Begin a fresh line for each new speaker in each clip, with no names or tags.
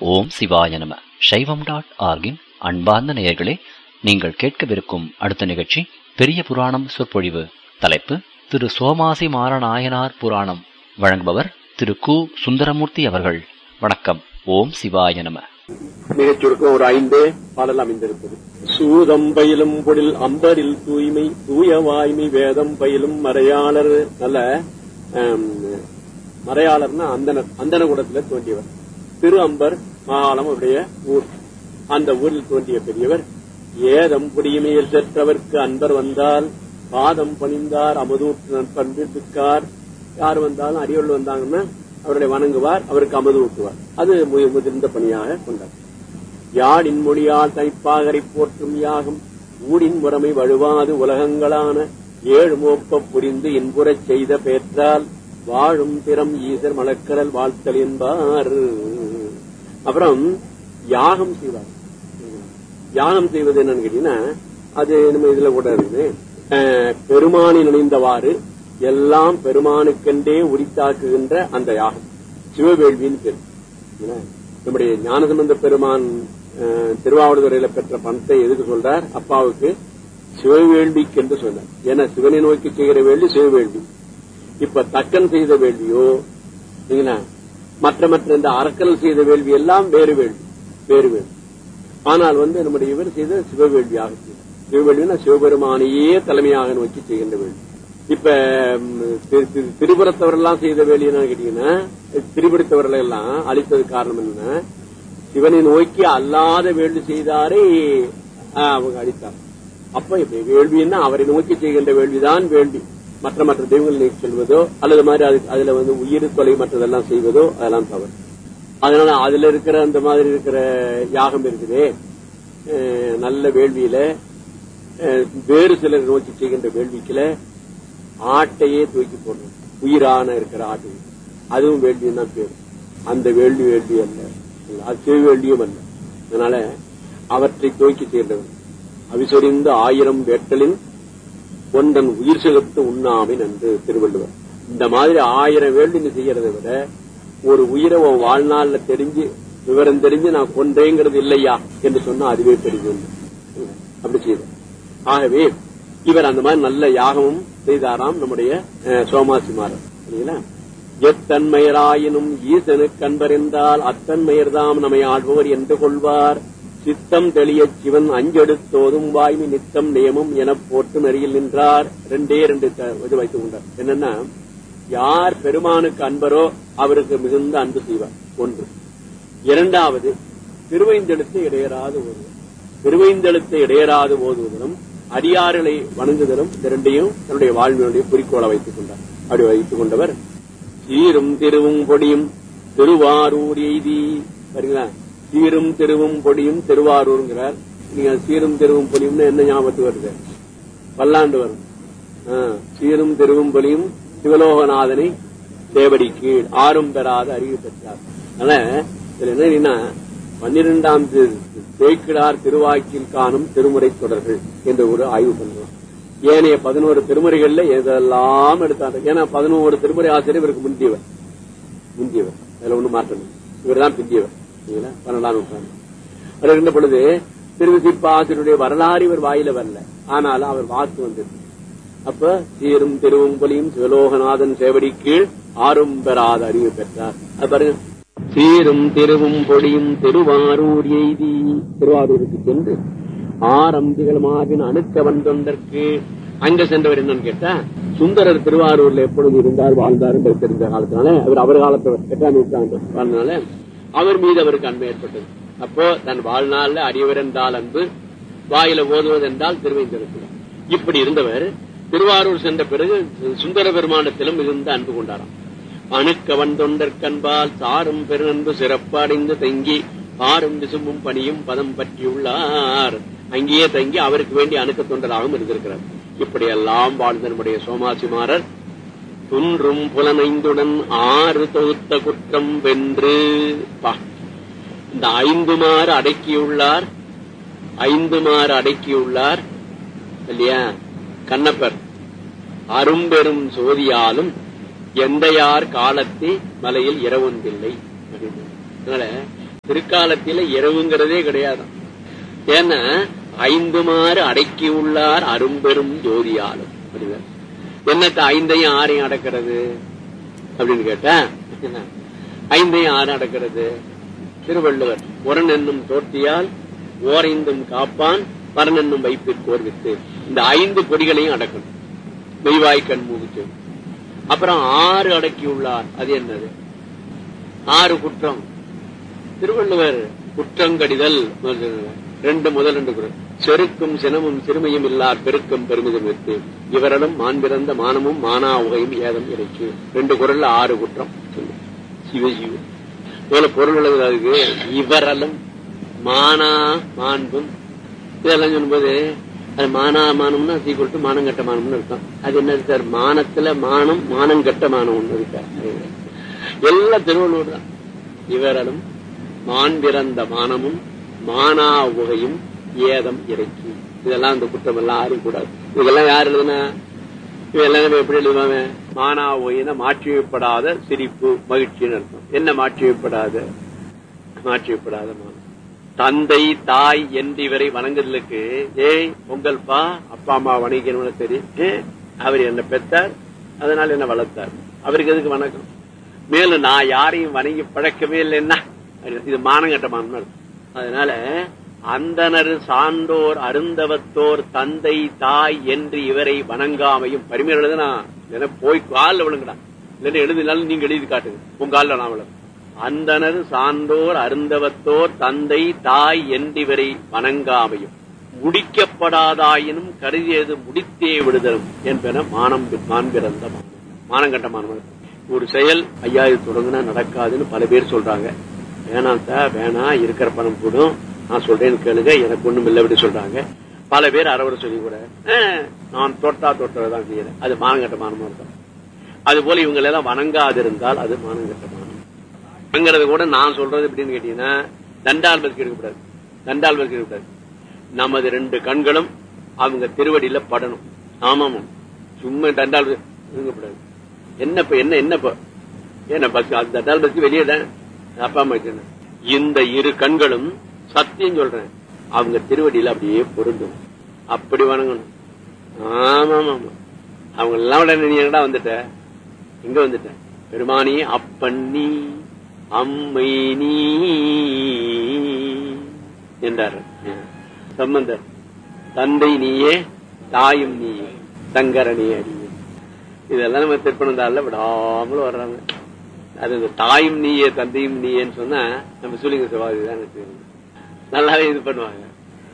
ஓம் சிவாய நம சைவம் டாட் ஆர்கின் அன்பார்ந்த நேயர்களே நீங்கள் கேட்கவிருக்கும் அடுத்த நிகழ்ச்சி பெரிய புராணம் சொற்பொழிவு தலைப்பு திரு சோமாசி மாரநாயனார் புராணம் வழங்குபவர் திரு கு சுந்தரமூர்த்தி அவர்கள் வணக்கம் ஓம் சிவாய நம
மிகச் சுருக்கம் ஒரு ஐந்து பாடல் அமைந்திருப்பது சூதம் பயிலும் பொழில் அம்பரில் தூய்மை தூய வாய்மை வேதம் பயிலும் மறையாளர் நல்ல ஆம், மறையாளர்னா அந்தனர் அந்தன குடத்துல தோன்றியவர் திரு அம்பர் மாகாளம் அவருடைய ஊர் அந்த ஊரில் தோன்றிய பெரியவர் ஏதம் புடியுமையில் செற்றவர்க்கு அன்பர் வந்தால் பாதம் பணிந்தார் அமுதூற்று நற்பண்பு பிக்கார் யார் வந்தாலும் அடியோள் வந்தாங்கன்னா அவர்களை வணங்குவார் அவருக்கு அமுது ஊட்டுவார் அது மு- முதிர்ந்த பணியாக கொண்டார் யாழின் மொழியால் தைப்பாகரை போற்றும் யாகம் ஊடின் முறைமை வழுவாது உலகங்களான ஏழு மோப்ப புரிந்து இன்புறச் செய்த பேற்றால் வாழும் திறம் ஈசர் மலக்கடல் வாழ்த்தல் என்பார் அப்புறம் யாகம் செய்வார் யாகம் செய்வது என்னன்னு கேட்டீங்கன்னா அது நம்ம இதுல கூட இருக்குது அஹ், பெருமானின் இணைந்தவாறு எல்லாம் பெருமானுக்கென்றே உரித்தாக்குகின்ற அந்த யாகம் சிவவேள்வின்னு பேர் என்ன? நம்முடைய ஞானசம்பந்த பெருமான் அஹ், திருவாவடுதுறையில பெற்ற பணத்தை எதுக்கு சொல்றார் அப்பாவுக்கு சிவவேள்விக்கு என்று சொன்னார் ஏன்னா சிவனை நோக்கி செய்கிற வேள்வி சிவவேள்வி இப்ப தக்கன் செய்த வேள்வியோ சரிங்களா? மற்ற மற்ற இந்த அரக்கல் செய்த வேள்வி எல்லாம் வேறு வேள்வி வேறு வேள்வி ஆனால் வந்து நம்முடைய இவர் செய்த சிவவேள்வியாக செய்தார். சிவவேள்வினா சிவபெருமானையே தலைமையாக நோக்கி செய்கின்ற வேள்வி இப்ப ம், திரு- திரு- திரிபுரத்தவரெல்லாம் செய்த வேள்வி என்ன கேட்டீங்கன்னா திரிபுரத்தவர்களை எல்லாம் அழித்தது காரணம் என்னன்னா சிவனை நோக்கி அல்லாத வேள்வி செய்தாரே ஆ, அவங்க அழித்தார் அப்ப இப்ப வேள்வின்னா அவரை நோக்கி செய்கின்ற வேள்விதான் வேள்வி மற்ற மற்ற தெய்வங்களை நோக்கி செல்வதோ அல்லது மாதிரி அது- அதுல வந்து உயிர் தொலை மற்றதெல்லாம் செய்வதோ அதெல்லாம் தவறு அதனால அதுல இருக்கிற அந்த மாதிரி இருக்கிற யாகம் இருக்குதே அஹ், நல்ல வேள்வியில அஹ், வேறு சிலர் நோக்கி செய்கின்ற வேள்விக்குல ஆட்டையே தூக்கி போடணும் உயிரான இருக்கிற ஆட்டு அதுவும் வேள்வியும் தான் பேரு அந்த வேள்வி வேள்வி அல்ல அது சிவ வேள்வியும் அல்ல அதனால அவற்றை தூக்கி செய்கின்றவர் அவிசொரிந்த ஆயிரம் வேட்டலின் ஒன்றன் உயிர் செலுத்து உண்ணாமின் என்று திருவள்ளுவர் இந்த மாதிரி ஆயிரம் வேள்வி நீ செய்யறதை விட ஒரு உயிரை உன் வாழ்நாள்ல தெரிஞ்சு விவரம் தெரிஞ்சு நான் கொன்றேங்கிறது இல்லையா என்று சொன்னா அதுவே தெரியும் அப்படி செய்த ஆகவே இவர் அந்த மாதிரி நல்ல யாகமும் செய்தாராம் நம்முடைய அஹ், சோமாசிமாரர் சரிங்களா எத்தன்மையராயினும் ஈசனுக்கு அன்பறிந்தால் அத்தன்மையர்தாம் நம்மை ஆள்பவர் என்று கொள்வார் சித்தம் தெளிய சிவன் அஞ்செடுத்தோதும் வாய்மை நித்தம் நியமம் என போட்டு நெறியில் நின்றார் ரெண்டே ரெண்டு த- இது வைத்துக் கொண்டார் என்னன்னா யார் பெருமானுக்கு அன்பரோ அவருக்கு மிகுந்த அன்பு செய்வார் ஒன்று இரண்டாவது திருவைந்தெழுத்து இடையராது ஓதுவர் திருவைந்தெழுத்து இடையராது ஓதுவதும் அடியார்களை வணங்குதலும் இந்த ரெண்டையும் தன்னுடைய வாழ்வினுடைய குறிக்கோளை வைத்துக் கொண்டார் அப்படி வைத்துக் கொண்டவர் சீரும் திருவும் பொடியும் திருவாரூர் எய்தி சரிங்களா சீரும் திருவும் பொடியும் திருவாரூருங்கிறார் நீங்க சீரும் திருவும் பொடியும்னு என்ன ஞாபகத்து வருது பல்லாண்டு வரும் ஆ, சீரும் திருவும் பொலியும் சிவலோகநாதனை தேவடி கீழ் ஆறும் பெறாத அறிவு பெற்றார் அதனால இதுல என்னன்னா பன்னிரெண்டாம் திரு- தேய்க்கிடார் திருவாக்கில் காணும் திருமுறை தொடர்கள் என்ற ஒரு ஆய்வு பண்றோம் ஏனைய பதினோரு திருமுறைகள்ல எதெல்லாம் எடுத்தாங்க ஏன்னா பதினோரு திருமுறை ஆசிரியர் இவருக்கு முந்தியவர் முந்தியவர் அதுல ஒண்ணும் மாற்றம் இவர் தான் பிந்தியவர் சரிங்களா? பன்னெண்டாம் நூற்றாண்டு அவர் இருந்த பொழுது திருவிசிப்ப ஆசிரியருடைய வரலாறு இவர் வாயில வரல ஆனால் அவர் வாக்கு வந்தது அப்ப சீரும் திருவும் பொலியும் சிவலோகநாதன் சேவடி கீழ் ஆறும் பெறாத அறிவு பெற்றார் அது பாருங்க சீரும் திருவும் பொடியும் திருவாரூர் எய்தி திருவாரூருக்கு சென்று ஆரம்பிகளுமாவின் அணுக்கவன் தொண்டற்கு அங்க சென்றவர் என்னன்னு கேட்டா சுந்தரர் திருவாரூர்ல எப்பொழுது இருந்தார் வாழ்ந்தார் என்று தெரிந்த காலத்தினால அவர் அவர் காலத்து எட்டாம் நூற்றாண்டு வாழ்ந்தனால அவர் மீது அவருக்கு அன்பு ஏற்பட்டது அப்போ தன் வாழ்நாள்ல அறிவர் என்றால் அன்பு வாயில ஓதுவது என்றால் திருவைந்திருக்கிறார் இப்படி இருந்தவர் திருவாரூர் சென்ற பிறகு சுந்தர பெருமானத்திலும் மிகுந்த அன்பு கொண்டாராம் அணுக்கவன் தொண்டற்கன்பால் சாரும் பெருநன்பு சிறப்பு அடைந்து தங்கி ஆறும் விசும்பும் பணியும் பதம் பற்றியுள்ளார் அங்கேயே தங்கி அவருக்கு வேண்டிய அணுக்க தொண்டராகவும் இருந்திருக்கிறார் இப்படியெல்லாம் வாழ்ந்த நம்முடைய சோமாசிமாரர் துன்றும் புலனைந்துடன் ஆறு தொகுத்த குற்றம் வென்று பா இந்த ஐந்துமாறு அடக்கியுள்ளார் ஐந்துமாறு அடக்கியுள்ளார் இல்லையா கண்ணப்பர் அரும்பெரும் சோதியாலும் எந்தையார் காலத்தே மலையில் இரவொன்றில்லை அப்படின்னு. அதனால திருக்காலத்தில இரவுங்கிறதே கிடையாது ஏன்னா ஐந்து மாறு அடக்கி உள்ளார் அரும்பெரும் ஜோதியாலும் அப்படிதான். என்னத்த ஐந்தையும் ஆறையும் அடக்கிறது அப்படின்னு கேட்டா என்ன? ஐந்தையும் ஆறு அடக்கிறது திருவள்ளுவர் உரன் என்னும் தோற்றியால் ஓரைந்தும் காப்பான் பரன் என்னும் வைப்பிற்கோர் வித்து இந்த ஐந்து கொடிகளையும் அடக்கணும் மெய்வாய் கண் மூச்சு அப்புறம் ஆறு அடக்கி உள்ளார் அது என்னது ஆறு குற்றம் திருவள்ளுவர் குற்றங்கடிதல் ரெண்டு முதல் ரெண்டு குரல் செருக்கும் சினமும் சிறுமையும் இல்லார் பெருக்கும் பெருமிதம் வைத்து இவரலும் மான் பிறந்த மானமும் மானா உகையும் ஏதம் இறைச்சு ரெண்டு குரல்ல ஆறு குற்றம் சொல்லு. சிவஜீவ இதுல பொருள் எழுதுறதுக்கு இவரலும் மானா மாண்பும் இதெல்லாம் சொல்லும்போது அது மானா மானம்னா சீக்கிரம் டு மானம் கட்ட மானம்னு இருக்கும் அது என்ன சார் மானத்துல மானம் மானம் கட்ட மானம் ஒண்ணு இருக்கா எல்லாம் திருவள்ளுவர் தான் இவரலும் மான் பிறந்த மானமும் மானா உகையும் ஏதம் இறக்கி இதெல்லாம் இந்த குற்றம் எல்லாம் அறியக்கூடாது இதெல்லாம் யார் எழுதுனா இதெல்லாம் நம்ம எப்படி எழுதுவாங்க மானா உகையின மாற்றியப்படாத சிரிப்பு மகிழ்ச்சின்னு அர்த்தம் என்ன மாற்றியப்படாத மாற்றியப்படாத மானம் தந்தை தாய் என்று இவரை வணங்குதலுக்கு ஏய் பொங்கல்பா அப்பா அம்மா வணங்கிக்கணும்னு சரி ஏ, அவர் என்ன பெற்றார் அதனால என்ன வளர்த்தார் அவருக்கு எதுக்கு வணக்கம் மேலும் நான் யாரையும் வணங்கி பழக்கவே இல்லைன்னா இது மானங்கட்ட மானம் அர்த்தம். அதனால அந்தனர் சான்றோர் அருந்தவத்தோர் தந்தை தாய் என்று இவரை வணங்காமையும் பரிமையில் எழுதுனா இல்லைன்னா போய் காலில் விழுங்கடா இல்லைன்னா எழுதினாலும் நீங்க எழுதி காட்டுங்க உங்க காலில் நான் விழும் அந்தனர் சான்றோர் அருந்தவத்தோர் தந்தை தாய் என்றிவரை வணங்காமையும் முடிக்கப்படாதாயினும் கருதியது முடித்தே விடுதலும் என்பன மானம் பி- மான் பிறந்த மானம் மானங்கட்ட மானம் ஒரு செயல் ஐயா இது தொடங்குனா நடக்காதுன்னு பல பேர் சொல்றாங்க வேணாம் சார் வேணாம் இருக்கிற பணம் கூடும் நான் சொல்றேன்னு கேளுங்க எனக்கு ஒண்ணும் இல்லை அப்படி சொல்றாங்க பல பேர் அறவரை சொல்லி கூட "ஆஹ், நான் தொட்டா தொட்டதான் செய்யறேன் அது மானங்கட்ட மானமா இருக்கும் அது போல இவங்க எல்லாம் வணங்காதிருந்தால் அது மானங்கட்ட மானம் அங்கிறது கூட நான் சொல்றது எப்படின்னு கேட்டீங்கன்னா தண்டால் பஸ்க்கு எடுக்கக்கூடாது தண்டால் பஸ்க்கு எடுக்கக்கூடாது நமது ரெண்டு கண்களும் அவங்க திருவடியில படணும் ஆமாமா சும்மா தண்டால் இருக்கக்கூடாது என்ன இப்ப என்ன என்ன இப்ப ஏன்னா பஸ் அந்த தண்டால் பஸ்க்கு வெளியே தான் அப்பா அம்மா வச்சிருந்தேன். இந்த இரு கண்களும் சத்தியம் சொல்றேன் அவங்க திருவடியில அப்படியே பொருந்தும் அப்படி வணங்கணும் ஆமா ஆமா அவங்க எல்லாம் விட நீ என்னடா வந்துட்ட எங்க வந்துட்ட பெருமானி அப்பன் நீ அம்மை நீ என்றார் சம்பந்தர் தந்தை நீயே தாயும் நீயே சங்கரனியே அடியே இதெல்லாம் நம்ம திருப்பணந்தால விடாமலும் வர்றாங்க அது இந்த தாயும் நீயே தந்தையும் நீயேன்னு சொன்னா நம்ம சூலிங்க சிவாதி தான் நல்லாவே இது பண்ணுவாங்க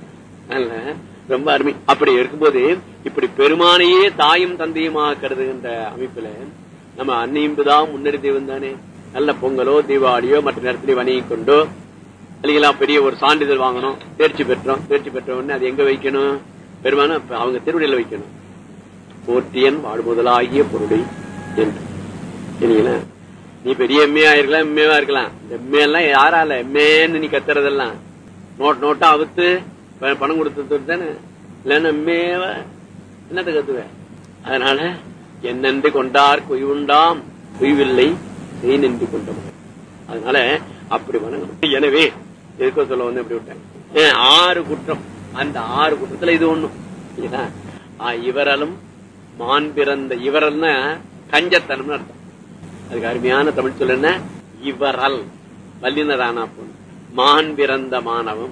நல்ல ரொம்ப அருமை அப்படி இருக்கும்போது இப்படி பெருமானையே தாயும் தந்தையுமாக கருதுகின்ற அமைப்புல நம்ம அன்னையும் தான் முன்னறி தெய்வம் தானே நல்ல பொங்கலோ தீபாவளியோ மற்ற நேரத்திலே வணங்கி கொண்டோ இல்லைங்களா பெரிய ஒரு சான்றிதழ் வாங்கணும் தேர்ச்சி பெற்றோம் தேர்ச்சி பெற்ற உடனே அது எங்க வைக்கணும் பெருமான அவங்க திருவடியில வைக்கணும் போற்றியன் வாழ்முதலாகிய பொருளை என்று இல்லைங்களா நீ பெரிய எம்மையா இருக்கலாம் எம்மையா இருக்கலாம் எம்ஏ எல்லாம் யாரால எம்ஏன்னு நீ கத்துறதெல்லாம் நோட் நோட்டா அவுத்து ப- பணம் கொடுத்து தானே இல்லைன்னா எம்ஏவ என்னத்தை கத்துவ அதனால என்னென்று கொண்டார் குய்வுண்டாம் குய்வில்லை செய் நின்று கொண்டவன் அதனால அப்படி வணங்கணும் எனவே எதுக்கோ சொல்ல வந்து எப்படி விட்டேன் ஏன், ஆறு குற்றம் அந்த ஆறு குற்றத்துல இது ஒண்ணும் இல்லையா? ஆ, இவரலும் மான் பிறந்த இவரல்னா கஞ்சத்தனம்னு அர்த்தம் அதுக்கு அருமையான தமிழ் சொல் என்ன இவரல் வல்லினரானா பொண்ணு மான் பிறந்த மானவம்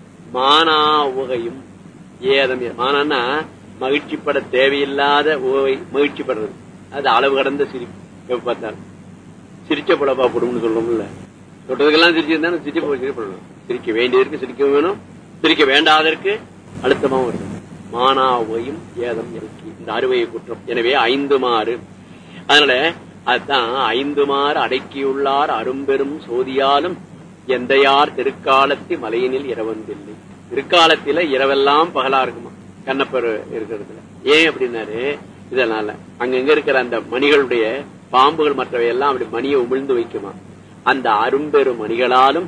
மானா உகையும் ஏதம் மானான்னா மகிழ்ச்சிப்பட தேவையில்லாத உகை மகிழ்ச்சிப்படுறது அது அளவு கடந்த சிரிப்பு எப்ப பார்த்தாலும் சிரிச்ச புலப்பா போடும்னு சொல்றோம்ல தொட்டதுக்கெல்லாம் சிரிச்சிருந்தா சிரிச்ச போட சிரிப்படணும் சிரிக்க வேண்டியதற்கு சிரிக்க வேணும் சிரிக்க வேண்டாதற்கு அழுத்தமாவும் இருக்கும் மானாவையும் ஏதம் இறக்கி இந்த அறுவையை குற்றம் எனவே ஐந்து மாறு அதனால அதுதான் ஐந்து மாறு அடக்கியுள்ளார் அரும்பெரும் சோதியாலும் எந்தையார் திருக்காலத்தி மலையினில் இரவந்தில்லை திருக்காலத்தில இரவெல்லாம் பகலா இருக்குமா கண்ணப்பர் இருக்கிறதுல ஏன் அப்படின்னாரு இதனால அங்கங்க இருக்கிற அந்த மணிகளுடைய பாம்புகள் மற்றவை எல்லாம் அப்படி மணியை உமிழ்ந்து வைக்குமா அந்த அரும்பெரும் மணிகளாலும்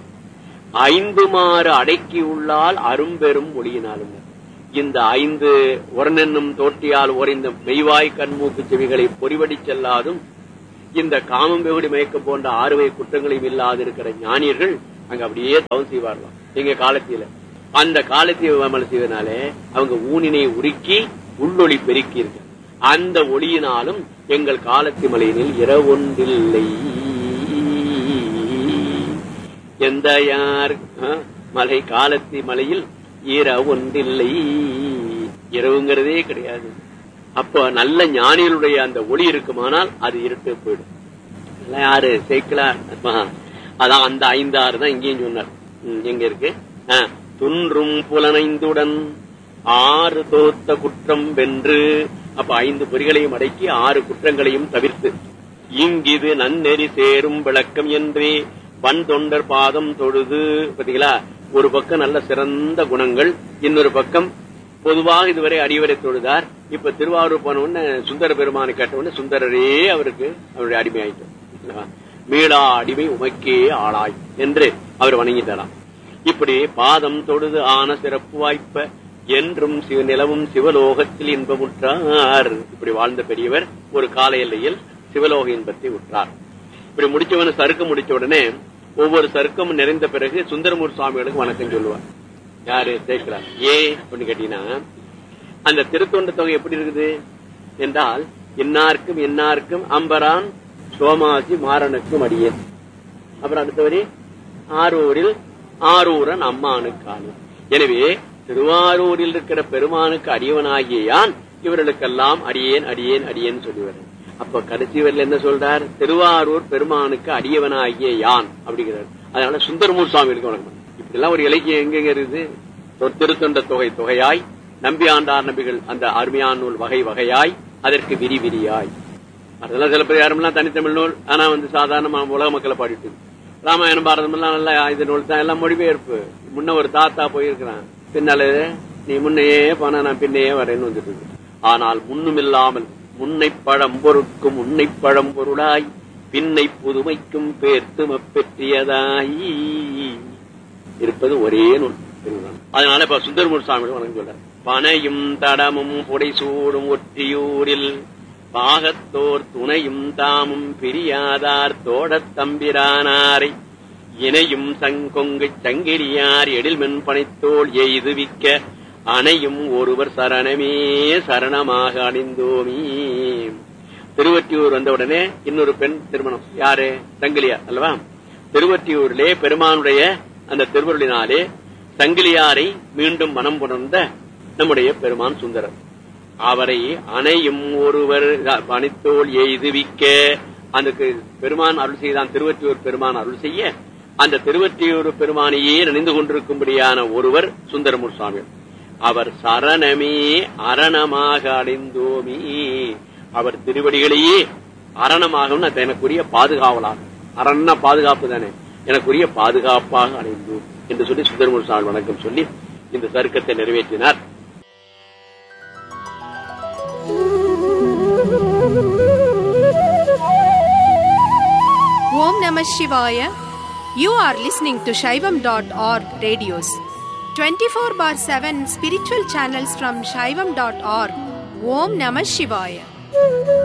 ஐந்து மாறு அடக்கி உள்ளால் அரும்பெரும் ஒளியினாலும் இந்த ஐந்து உரனென்னும் தோட்டியால் ஓரிந்த மெய்வாய் கண்மூக்கு செவிகளை பொறிவடி செல்லாதும் இந்த காமம் வெகுடி மயக்கம் போன்ற ஆறுவை குற்றங்களையும் இல்லாது இருக்கிற ஞானியர்கள் அங்க அப்படியே தவம் செய்வார்களாம் எங்க காலத்தில அந்த காலத்திய மலை செய்வதனாலே அவங்க ஊனினை உருக்கி உள்ளொளி பெருக்கி இருக்கு அந்த ஒளியினாலும் எங்கள் காலத்தி மலையினில் இரவொன்றில்லை எந்த யார் ஆ, மலை காலத்தி மலையில் இரவொன்றில்லை இரவுங்கிறதே கிடையாது அப்போ நல்ல ஞானிகளுடைய அந்த ஒளி இருக்குமானால் அது இருட்டு போயிடும் இதெல்லாம் யாரு சேர்க்கலாம் அதான் அந்த ஐந்தாறு தான் இங்கேயும் சொன்னார் ம், எங்க இருக்கு ஆ, துன்றும் புலனைந்துடன் ஆறு தோத்த குற்றம் வென்று அப்ப ஐந்து பொறிகளையும் அடக்கி ஆறு குற்றங்களையும் தவிர்த்து இங்கிது நன்னெறி சேரும் விளக்கம் என்றே வன் தொண்டர் பாதம் தொழுது பாத்தீங்களா ஒரு பக்கம் நல்ல சிறந்த குணங்கள் இன்னொரு பக்கம் பொதுவாக இதுவரை அடிவரை தொழுதார் இப்ப திருவாரூர் போன உடனே சுந்தர பெருமானை கேட்ட உடனே சுந்தரரே அவருக்கு அவருடைய அடிமை ஆயிட்டார் மீளா அடிமை உமக்கே ஆளாய் என்று அவர் வணங்கிட்டாராம் இப்படி பாதம் தொழுது ஆன சிறப்பு வாய்ப்ப என்றும் சிவ நிலவும் சிவலோகத்தில் இன்பமுற்றார் இப்படி வாழ்ந்த பெரியவர் ஒரு கால எல்லையில் சிவலோக இன்பத்தை உற்றார் இப்படி முடிச்சவன சறுக்க முடிச்ச உடனே ஒவ்வொரு சறுக்கமும் நிறைந்த பிறகு சுந்தரமூர் சுவாமிகளுக்கு வணக்கம் சொல்லுவார் யாரு சேர்க்கிறார் ஏ அப்படின்னு கேட்டீங்கன்னா அந்த திருத்தொண்ட தொகை எப்படி இருக்குது என்றால் இன்னார்க்கும் இன்னார்க்கும் அம்பரான் சோமாசி மாறனுக்கும் அடியேன் அப்புறம் அடுத்தவரி ஆரூரில் ஆரூரன் அம்மானுக்கானு எனவே திருவாரூரில் இருக்கிற பெருமானுக்கு அடியவனாகிய யான் இவர்களுக்கெல்லாம் அடியேன் அடியேன் அடியேன் சொல்லி வரேன் அப்ப கடைசி வரல என்ன சொல்றார் திருவாரூர் பெருமானுக்கு அடியவனாகிய யான் அப்படிங்கிறார் அதனால சுந்தரமூர் சுவாமிகளுக்கு வணக்கம் இப்படி எல்லாம் ஒரு இலக்கியம் எங்கெங்க இருக்குது திருத்தொண்ட தொகை தொகையாய் நம்பி ஆண்டார் நம்பிகள் அந்த அருமையான நூல் வகை வகையாய் அதற்கு விரி விரியாய் அதெல்லாம் சில பேர் யாருமெல்லாம் தனித்தமிழ் நூல் ஆனா வந்து சாதாரண உலக மக்களை பாடிட்டு ராமாயணம் பாரதம் எல்லாம் நல்லா இது நூல் தான் எல்லாம் மொழிபெயர்ப்பு முன்ன ஒரு தாத்தா போயிருக்கிறான் பின்னால நீ முன்னையே போனா நான் பின்னையே வரேன்னு வந்துட்டு இருக்கு. ஆனால் முன்னும் இல்லாமல் முன்னை பழம் பொருட்கும் உன்னை பழம் பொருளாய் பின்னை புதுமைக்கும் பேர்த்தும பெற்றியதாய் இருப்பது ஒரே நூல் திருக்குறள். அதனால இப்ப சுந்தரமூர் சாமி வணக்கம் சொல்ற பனையும் தடமும் புடைசூடும் ஒற்றியூரில் பாகத்தோர் துணையும் தாமும் பிரியாதார் தோடத் தம்பிரானாரை இணையும் சங்கொங்கு சங்கிலியார் எழில்மென் பனைத்தோள் எய்துவிக்க அணையும் ஒருவர் சரணமே சரணமாக அணிந்தோமீ திருவற்றியூர் வந்த உடனே இன்னொரு பெண் திருமணம் யாரு சங்கிலியார் அல்லவா திருவற்றியூரிலே பெருமானுடைய அந்த திருவருளினாலே சங்கிலியாரை மீண்டும் மனம் புணர்ந்த நம்முடைய பெருமான் சுந்தரர் அவரை அணையும் ஒருவர் பணித்தோல் எய்துவிக்க அந்த பெருமான் அருள் செய்தான் திருவற்றியூர் பெருமான் அருள் செய்ய அந்த திருவற்றியூர் பெருமானையே நினைந்து கொண்டிருக்கும்படியான ஒருவர் சுந்தரமூர் சுவாமி அவர் சரணமே அரணமாக அடைந்தோமி அவர் திருவடிகளையே அரணமாக எனக்குரிய பாதுகாவலாக அரணா பாதுகாப்பு தானே எனக்குரிய பாதுகாப்பாக அடைந்தோம் என்று சொல்லி சுந்தரமூர் சுவாமி வணக்கம் சொல்லி இந்த சருக்கத்தை நிறைவேற்றினார்
Om Namah Shivaya. You are listening to Shaivam.org radios. 24 bar 7 spiritual channels from Shaivam.org. Om Namah Shivaya.